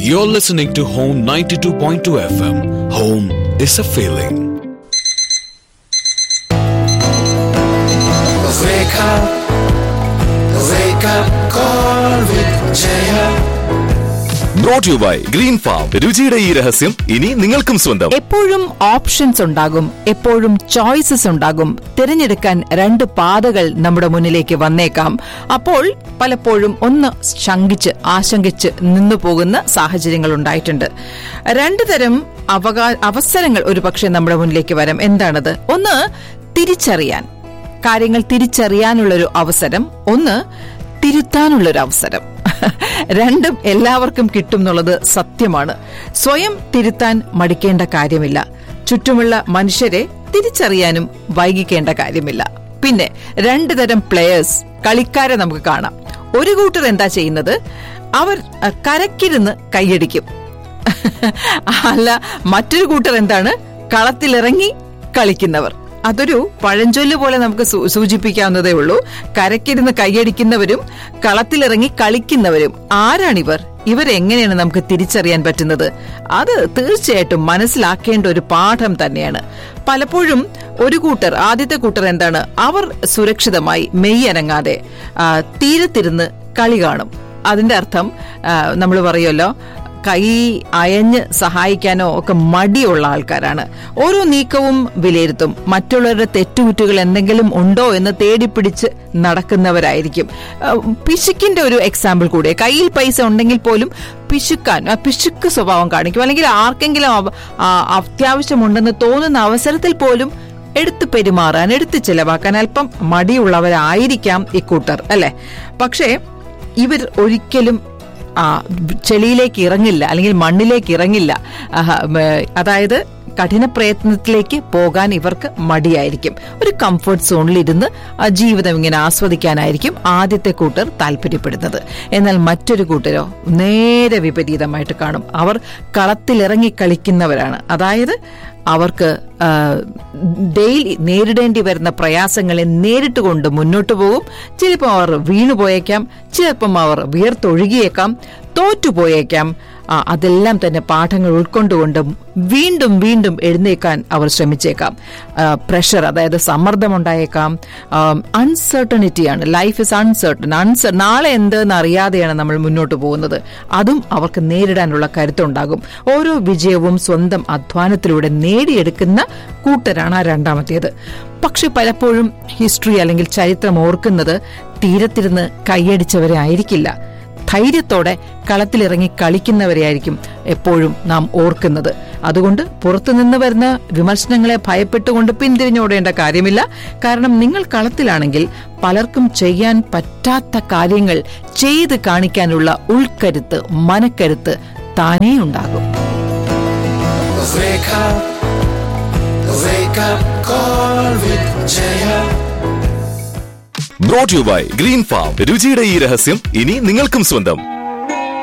You're listening to Home 92.2 FM. Home is a feeling. Wake up, wake up, call with Jaya. Brought you by green farm രുചിയുടെ ഈ രഹസ്യം ഇനി നിങ്ങൾക്കും സ്വന്തം എപ്പോഴും ഓപ്ഷൻസ് ഉണ്ടാകും എപ്പോഴും ചോയ്സസ് ഉണ്ടാകും തിരഞ്ഞെടുക്കാൻ രണ്ട് പാതകൾ നമ്മുടെ മുന്നിലേക്ക് വന്നേക്കാം അപ്പോൾ പലപ്പോഴും ഒന്ന് ശങ്കിച്ച് ആശങ്കിച്ച് നിന്നു പോകുന്ന സാഹചര്യങ്ങൾ ഉണ്ടായിട്ടുണ്ട് രണ്ടു തരം അവകാ അവസരങ്ങൾ ഒരുപക്ഷെ നമ്മുടെ മുന്നിലേക്ക് വരാം എന്താണത് ഒന്ന് തിരിച്ചറിയാൻ കാര്യങ്ങൾ തിരിച്ചറിയാനുള്ളൊരു അവസരം ഒന്ന് തിരുത്താനുള്ളൊരു അവസരം രണ്ടും എല്ലാവർക്കും കിട്ടും എന്നുള്ളത് സത്യമാണ് സ്വയം തിരുത്താൻ മടിക്കേണ്ട കാര്യമില്ല ചുറ്റുമുള്ള മനുഷ്യരെ തിരിച്ചറിയാനും വൈകിക്കേണ്ട കാര്യമില്ല പിന്നെ രണ്ടു തരം പ്ലെയേഴ്സ് കളിക്കാരെ നമുക്ക് കാണാം ഒരു കൂട്ടർ എന്താ ചെയ്യുന്നത് അവർ അഹ്, കരക്കിരുന്ന് കൈയടിക്കും അല്ല മറ്റൊരു കൂട്ടർ എന്താണ് കളത്തിലിറങ്ങി കളിക്കുന്നവർ അതൊരു പഴഞ്ചൊല്ല് പോലെ നമുക്ക് സൂ- സൂചിപ്പിക്കാവുന്നതേ ഉള്ളൂ കരക്കിരുന്ന് കൈയടിക്കുന്നവരും കളത്തിലിറങ്ങി കളിക്കുന്നവരും ആരാണിവർ ഇവരെങ്ങനെയാണ് നമുക്ക് തിരിച്ചറിയാൻ പറ്റുന്നത് അത് തീർച്ചയായിട്ടും മനസ്സിലാക്കേണ്ട ഒരു പാഠം തന്നെയാണ് പലപ്പോഴും ഒരു കൂട്ടർ ആദ്യത്തെ കൂട്ടർ എന്താണ് അവർ സുരക്ഷിതമായി മെയ്യനങ്ങാതെ ആ, തീരത്തിരുന്ന് കളി കാണും അതിന്റെ അർത്ഥം നമ്മൾ പറയുമല്ലോ കൈ അയഞ്ഞ് സഹായിക്കാനോ ഒക്കെ മടിയുള്ള ആൾക്കാരാണ് ഓരോ നീക്കവും വിലയിരുത്തും മറ്റുള്ളവരുടെ തെറ്റുകുറ്റുകൾ എന്തെങ്കിലും ഉണ്ടോ എന്ന് തേടിപ്പിടിച്ച് നടക്കുന്നവരായിരിക്കും ആ, പിശുക്കിന്റെ ഒരു എക്സാമ്പിൾ കൂടെ കയ്യിൽ പൈസ ഉണ്ടെങ്കിൽ പോലും പിശുക്കാൻ ആ, പിശുക്ക് സ്വഭാവം കാണിക്കും അല്ലെങ്കിൽ ആർക്കെങ്കിലും അവ- ആ, അത്യാവശ്യമുണ്ടെന്ന് തോന്നുന്ന അവസരത്തിൽ പോലും എടുത്തു പെരുമാറാൻ എടുത്തു ചെലവാക്കാൻ അല്പം മടിയുള്ളവരായിരിക്കാം ഇക്കൂട്ടർ അല്ലെ പക്ഷേ ഇവർ ഒരിക്കലും ആ ചെളിയിലേക്ക് ഇറങ്ങില്ല അല്ലെങ്കിൽ മണ്ണിലേക്ക് ഇറങ്ങില്ല ആഹ്, ഉം, അതായത് കഠിന പ്രയത്നത്തിലേക്ക് പോകാൻ ഇവർക്ക് മടിയായിരിക്കും ഒരു കംഫർട്ട് സോണിൽ ഇരുന്ന് ആ ജീവിതം ഇങ്ങനെ ആസ്വദിക്കാനായിരിക്കും ആദ്യത്തെ കൂട്ടർ താല്പര്യപ്പെടുന്നത് എന്നാൽ മറ്റൊരു കൂട്ടരോ നേരെ വിപരീതമായിട്ട് കാണും അവർ കളത്തിലിറങ്ങി കളിക്കുന്നവരാണ് അതായത് അവർക്ക് ഡെയിലി നേരിടേണ്ടി വരുന്ന പ്രയാസങ്ങളെ നേരിട്ട് കൊണ്ട് മുന്നോട്ട് പോകും ചിലപ്പോൾ അവർ വീണുപോയേക്കാം ചിലപ്പം അവർ വിയർത്തൊഴുകിയേക്കാം തോറ്റുപോയേക്കാം ആ, അതെല്ലാം തന്നെ പാഠങ്ങൾ ഉൾക്കൊണ്ടുകൊണ്ട് വീണ്ടും വീണ്ടും എഴുന്നേക്കാൻ അവർ ശ്രമിച്ചേക്കാം പ്രഷർ അതായത് സമ്മർദ്ദമുണ്ടായേക്കാം അൺസർട്ടണിറ്റിയാണ് ലൈഫ് ഇസ് അൺസർട്ടൺ അൺസർ നാളെ എന്തെന്ന് അറിയാതെയാണ് നമ്മൾ മുന്നോട്ട് പോകുന്നത് അതും അവർക്ക് നേരിടാനുള്ള കരുത്തുണ്ടാകും ഓരോ വിജയവും സ്വന്തം അധ്വാനത്തിലൂടെ നേടിയെടുക്കുന്ന കൂട്ടരാണ് ആ രണ്ടാമത്തേത് പക്ഷെ പലപ്പോഴും ഹിസ്റ്ററി അല്ലെങ്കിൽ ചരിത്രം ഓർക്കുന്നത് തീരത്തിരുന്ന് കൈയടിച്ചവരെ ആയിരിക്കില്ല ധൈര്യത്തോടെ കളത്തിലിറങ്ങി കളിക്കുന്നവരെയായിരിക്കും എപ്പോഴും നാം ഓർക്കുന്നത് അതുകൊണ്ട് പുറത്തുനിന്ന് വരുന്ന വിമർശനങ്ങളെ ഭയപ്പെട്ടുകൊണ്ട് പിന്തിരിഞ്ഞോടേണ്ട കാര്യമില്ല കാരണം നിങ്ങൾ കളത്തിലാണെങ്കിൽ പലർക്കും ചെയ്യാൻ പറ്റാത്ത കാര്യങ്ങൾ ചെയ്ത് കാണിക്കാനുള്ള ഉൾക്കരുത്ത് മനക്കരുത്ത് താനേ ഉണ്ടാകും Wake up, wake up, call with Jaya. Brought you by green farm രുചിയുടെ ഈ രഹസ്യം ഇനി നിങ്ങൾക്കും സ്വന്തം